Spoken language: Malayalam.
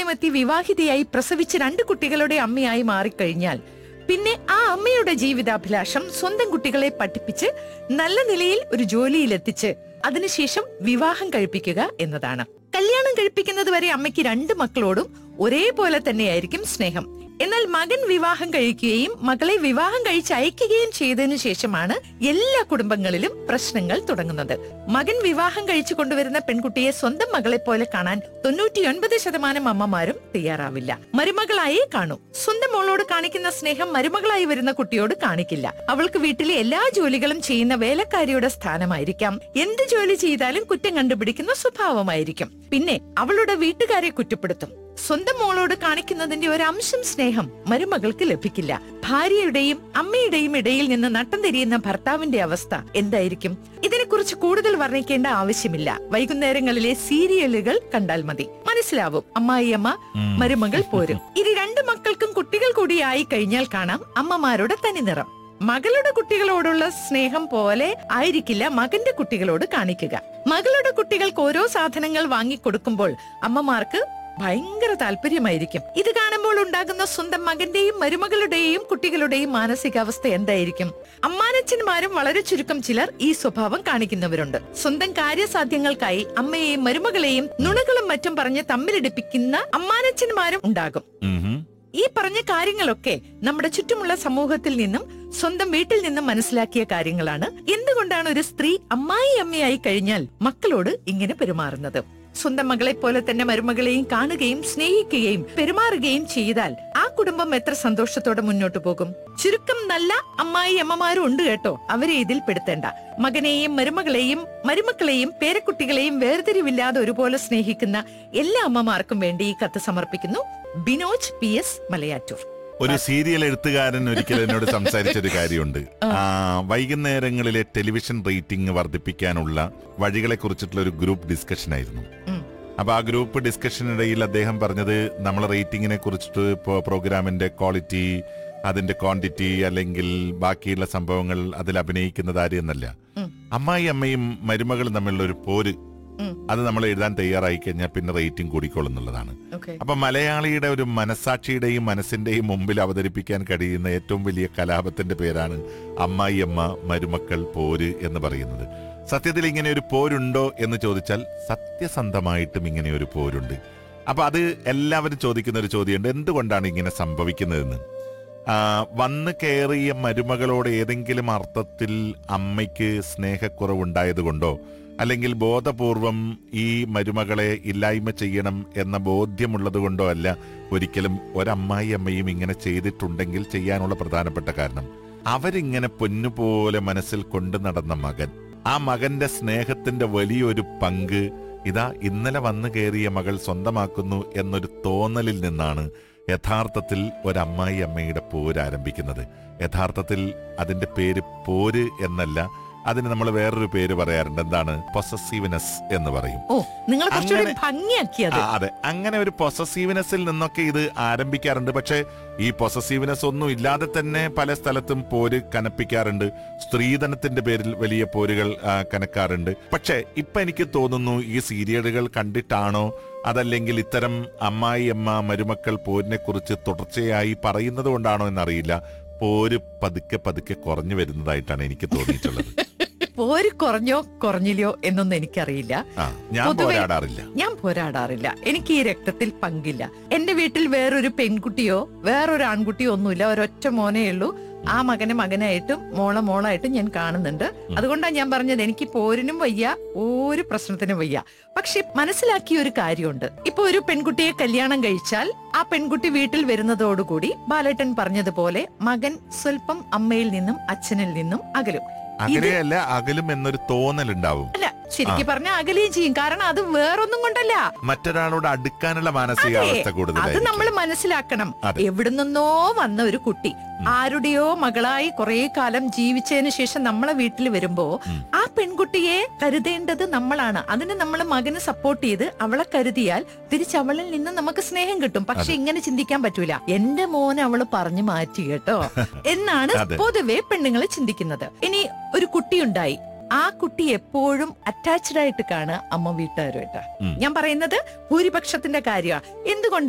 പ്രായമെത്തി വിവാഹിതയായി പ്രസവിച്ച് രണ്ട് കുട്ടികളുടെ അമ്മയായി മാറിക്കഴിഞ്ഞാൽ പിന്നെ ആ അമ്മയുടെ ജീവിതാഭിലാഷം സ്വന്തം കുട്ടികളെ പഠിപ്പിച്ച് നല്ല നിലയിൽ ഒരു ജോലിയിലെത്തിച്ച് അതിനുശേഷം വിവാഹം കഴിപ്പിക്കുക എന്നതാണ് കല്യാണം കഴിപ്പിക്കുന്നത് വരെ അമ്മയ്ക്ക് രണ്ട് മക്കളോടും ഒരേപോലെ തന്നെയായിരിക്കും സ്നേഹം എന്നാൽ മകൻ വിവാഹം കഴിക്കുകയും മകളെ വിവാഹം കഴിച്ച് അയക്കുകയും ചെയ്തതിനു ശേഷമാണ് എല്ലാ കുടുംബങ്ങളിലും പ്രശ്നങ്ങൾ തുടങ്ങുന്നത് മകൻ വിവാഹം കഴിച്ചു കൊണ്ടുവരുന്ന പെൺകുട്ടിയെ സ്വന്തം മകളെ പോലെ കാണാൻ തൊണ്ണൂറ്റിയൊൻപത് ശതമാനം അമ്മമാരും തയ്യാറാവില്ല മരുമകളായേ കാണൂ സ്വന്തം മോളോട് കാണിക്കുന്ന സ്നേഹം മരുമകളായി വരുന്ന കുട്ടിയോട് കാണിക്കില്ല അവൾക്ക് വീട്ടിലെ എല്ലാ ജോലികളും ചെയ്യുന്ന വേലക്കാരിയുടെ സ്ഥാനമായിരിക്കാം എന്ത് ജോലി ചെയ്താലും കുറ്റം കണ്ടുപിടിക്കുന്ന സ്വഭാവമായിരിക്കും പിന്നെ അവളുടെ വീട്ടുകാരെ കുറ്റപ്പെടുത്തും സ്വന്തം മോളോട് കാണിക്കുന്നതിന്റെ ഒരു അംശം സ്നേഹം മരുമകൾക്ക് ലഭിക്കില്ല ഭാര്യയുടെയും അമ്മയുടെയും ഇടയിൽ നിന്ന് നട്ടം തിരിയുന്ന ഭർത്താവിന്റെ അവസ്ഥ എന്തായിരിക്കും ഇതിനെക്കുറിച്ച് കൂടുതൽ വർണ്ണിക്കേണ്ട ആവശ്യമില്ല വൈകുന്നേരങ്ങളിലെ സീരിയലുകൾ കണ്ടാൽ മതി മനസ്സിലാവും അമ്മായിയമ്മ മരുമകൾ പോരും ഇനി രണ്ട് മക്കൾക്കും കുട്ടികൾ കൂടിയായി കഴിഞ്ഞാൽ കാണാം അമ്മമാരുടെ തനിനിറം മകളുടെ കുട്ടികളോടുള്ള സ്നേഹം പോലെ ആയിരിക്കില്ല മകന്റെ കുട്ടികളോട് കാണിക്കുക മകളുടെ കുട്ടികൾക്ക് ഓരോ സാധനങ്ങൾ വാങ്ങിക്കൊടുക്കുമ്പോൾ അമ്മമാർക്ക് ഭയങ്കര താല്പര്യമായിരിക്കും ഇത് കാണുമ്പോൾ ഉണ്ടാകുന്ന സ്വന്തം മകന്റെയും മരുമകളുടെയും കുട്ടികളുടെയും മാനസികാവസ്ഥ എന്തായിരിക്കും അമ്മാനച്ചന്മാരും വളരെ ചുരുക്കം ചിലർ ഈ സ്വഭാവം കാണിക്കുന്നവരുണ്ട് സ്വന്തം കാര്യസാധ്യങ്ങൾക്കായി അമ്മയെയും മരുമകളെയും നുണകളും മറ്റും പറഞ്ഞ് തമ്മിലടിപ്പിക്കുന്ന അമ്മാനച്ചന്മാരും ഉണ്ടാകും ഉം. ഈ പറഞ്ഞ കാര്യങ്ങളൊക്കെ നമ്മുടെ ചുറ്റുമുള്ള സമൂഹത്തിൽ നിന്നും സ്വന്തം വീട്ടിൽ നിന്നും മനസ്സിലാക്കിയ കാര്യങ്ങളാണ് എന്തുകൊണ്ടാണ് ഒരു സ്ത്രീ അമ്മായി അമ്മയായി കഴിഞ്ഞാൽ മക്കളോട് ഇങ്ങനെ പെരുമാറുന്നത് സ്വന്തം മകളെ പോലെ തന്നെ മരുമകളെയും കാണുകയും സ്നേഹിക്കുകയും പെരുമാറുകയും ചെയ്താൽ ആ കുടുംബം എത്ര സന്തോഷത്തോടെ മുന്നോട്ട് പോകും ചുരുക്കം നല്ല അമ്മായി അമ്മമാരും ഉണ്ട് കേട്ടോ അവരെ ഇതിൽ പെടുത്തേണ്ട മകനെയും മരുമകളെയും മരുമക്കളെയും പേരക്കുട്ടികളെയും വേർതിരിവില്ലാതെ ഒരുപോലെ സ്നേഹിക്കുന്ന എല്ലാ അമ്മമാർക്കും വേണ്ടി ഈ കത്ത് സമർപ്പിക്കുന്നു ബിനോജ് പി എസ് മലയാറ്റൂർ ഒരു സീരിയൽ എഴുത്തുകാരൻ ഒരിക്കൽ എന്നോട് സംസാരിച്ചൊരു കാര്യമുണ്ട് ആ, വൈകുന്നേരങ്ങളിലെ ടെലിവിഷൻ റേറ്റിംഗ് വർദ്ധിപ്പിക്കാനുള്ള വഴികളെ കുറിച്ചിട്ടുള്ള ഒരു ഗ്രൂപ്പ് ഡിസ്കഷൻ ആയിരുന്നു ഉം. അപ്പൊ ആ ഗ്രൂപ്പ് ഡിസ്കഷനിടയിൽ അദ്ദേഹം പറഞ്ഞത് നമ്മൾ റേറ്റിംഗിനെ കുറിച്ചിട്ട് ഇപ്പോ പ്രോഗ്രാമിന്റെ ക്വാളിറ്റി അതിന്റെ ക്വാണ്ടിറ്റി അല്ലെങ്കിൽ ബാക്കിയുള്ള സംഭവങ്ങൾ അതിൽ അഭിനയിക്കുന്നത് ആര് എന്നല്ല ഉം. അമ്മായി അമ്മയും മരുമകളും തമ്മിലുള്ള ഒരു പോര് ഉം. അത് നമ്മൾ എഴുതാൻ തയ്യാറായി കഴിഞ്ഞാൽ പിന്നെ റേറ്റിംഗ് കൂടിക്കൊള്ളുന്നുള്ളതാണ് ഓക്കെ അപ്പൊ മലയാളിയുടെ ഒരു മനസാക്ഷിയുടെയും മനസ്സിന്റെയും മുമ്പിൽ അവതരിപ്പിക്കാൻ കഴിയുന്ന ഏറ്റവും വലിയ കലാപത്തിന്റെ പേരാണ് അമ്മായിയമ്മ മരുമക്കൾ പോര് എന്ന് പറയുന്നത് സത്യത്തിൽ ഇങ്ങനെ ഒരു പോരുണ്ടോ എന്ന് ചോദിച്ചാൽ സത്യസന്ധമായിട്ടും ഇങ്ങനെ ഒരു പോരുണ്ട് അപ്പൊ അത് എല്ലാവരും ചോദിക്കുന്ന ഒരു ചോദ്യമുണ്ട് എന്തുകൊണ്ടാണ് ഇങ്ങനെ സംഭവിക്കുന്നതെന്ന് ആ, വന്ന് കയറിയ മരുമകളോട് ഏതെങ്കിലും അർത്ഥത്തിൽ അമ്മയ്ക്ക് സ്നേഹക്കുറവുണ്ടായതുകൊണ്ടോ അല്ലെങ്കിൽ ബോധപൂർവം ഈ മരുമകളെ ഇല്ലായ്മ ചെയ്യണം എന്ന ബോധ്യമുള്ളത് കൊണ്ടോ അല്ല ഒരിക്കലും ഒരമ്മായി അമ്മയും ഇങ്ങനെ ചെയ്തിട്ടുണ്ടെങ്കിൽ ചെയ്യാനുള്ള പ്രധാനപ്പെട്ട കാരണം അവരിങ്ങനെ പൊന്നുപോലെ മനസ്സിൽ കൊണ്ടു നടന്ന മകൻ ആ മകന്റെ സ്നേഹത്തിന്റെ വലിയൊരു പങ്ക് ഇതാ ഇന്നലെ വന്നു കയറിയ മകൾ സ്വന്തമാക്കുന്നു എന്നൊരു തോന്നലിൽ നിന്നാണ് യഥാർത്ഥത്തിൽ ഒരമ്മായി അമ്മയുടെ പോര് ആരംഭിക്കുന്നത് യഥാർത്ഥത്തിൽ അതിന്റെ പേര് പോര് എന്നല്ല അതിന് നമ്മൾ വേറൊരു പേര് പറയാറുണ്ട് എന്താണ് പൊസസീവ്നെസ് എന്ന് പറയും ഓ നിങ്ങൾ കുറച്ചുകൂടി അങ്ങനെ- ഭംഗിയാക്കിയത് ആ, അതെ അങ്ങനെ ഒരു പൊസസീവ്നെസ്സിൽ നിന്നൊക്കെ ഇത് ആരംഭിക്കാറുണ്ട് പക്ഷെ ഈ പൊസസീവ്നെസ് ഒന്നും ഇല്ലാതെ തന്നെ പല സ്ഥലത്തും പോര് കനപ്പിക്കാറുണ്ട് സ്ത്രീധനത്തിന്റെ പേരിൽ വലിയ പോരുകൾ ആ, കനക്കാറുണ്ട് പക്ഷെ ഇപ്പൊ എനിക്ക് തോന്നുന്നു ഈ സീരിയലുകൾ കണ്ടിട്ടാണോ അതല്ലെങ്കിൽ ഇത്തരം അമ്മായി അമ്മ മരുമക്കൾ പോരിനെ കുറിച്ച് തുടർച്ചയായി പറയുന്നത് കൊണ്ടാണോ എന്നറിയില്ല പോര് പതുക്കെ പതുക്കെ കുറഞ്ഞു വരുന്നതായിട്ടാണ് എനിക്ക് തോന്നിയിട്ടുള്ളത് പോര് കുറഞ്ഞോ കുറഞ്ഞില്ലയോ എന്നൊന്നും എനിക്കറിയില്ല ആ ഞാൻ പൊതുവെ- പോരാടാറില്ല ഞാൻ പോരാടാറില്ല എനിക്ക് ഈ രക്തത്തിൽ പങ്കില്ല എന്റെ വീട്ടിൽ വേറൊരു പെൺകുട്ടിയോ വേറൊരു ആൺകുട്ടിയോ ഒന്നുമില്ല ഒരൊറ്റ മോനേ ഉള്ളൂ ആ മകനെ മകനായിട്ടും മോളെ മോളായിട്ടും ഞാൻ കാണുന്നുണ്ട് അതുകൊണ്ടാണ് ഞാൻ പറഞ്ഞത് എനിക്ക് പോരിനും വയ്യ ഒരു പ്രശ്നത്തിനും വയ്യ പക്ഷെ മനസ്സിലാക്കിയ ഒരു കാര്യമുണ്ട് ഇപ്പൊ ഒരു പെൺകുട്ടിയെ കല്യാണം കഴിച്ചാൽ ആ പെൺകുട്ടി വീട്ടിൽ വരുന്നതോടുകൂടി ബാലേട്ടൻ പറഞ്ഞതുപോലെ മകൻ സ്വല്പം അമ്മയിൽ നിന്നും അച്ഛനിൽ നിന്നും അകലും അങ്ങനെയല്ല അകലും എന്നൊരു തോന്നലുണ്ടാവും അല്ല ശരിക്കും പറഞ്ഞ അകലുകയും ചെയ്യും കാരണം അത് വേറൊന്നും കൊണ്ടല്ല മറ്റൊരാളോട് അടുക്കാനുള്ള മാനസികാവസ്ഥ അത് നമ്മൾ കൂടുതലായിരിക്കും മനസ്സിലാക്കണം അതെ. എവിടെ നിന്നോ വന്ന ഒരു കുട്ടി ആരുടെയോ മകളായി കുറെ കാലം ജീവിച്ചതിന് ശേഷം നമ്മളെ വീട്ടിൽ വരുമ്പോ ഉം. ആ പെൺകുട്ടിയെ കരുതേണ്ടത് നമ്മളാണ് അതിന് നമ്മൾ മകന് സപ്പോർട്ട് ചെയ്ത് അവളെ കരുതിയാൽ തിരിച്ച് അവളിൽ നിന്ന് നമുക്ക് സ്നേഹം കിട്ടും പക്ഷെ ഇങ്ങനെ ചിന്തിക്കാൻ പറ്റൂല എന്റെ മോനെ അവള് പറഞ്ഞു മാറ്റി കേട്ടോ എന്നാണ് അതെ. പൊതുവെ പെണ്ണുങ്ങൾ ചിന്തിക്കുന്നത് ഇനി ഒരു കുട്ടിയുണ്ടായി ആ കുട്ടി എപ്പോഴും അറ്റാച്ച്ഡ് ആയിട്ട് കാണുക അമ്മ വീട്ടുകാരുമായിട്ടാ ഉം. ഞാൻ പറയുന്നത് ഭൂരിപക്ഷത്തിന്റെ കാര്യമാണ് എന്തുകൊണ്ട്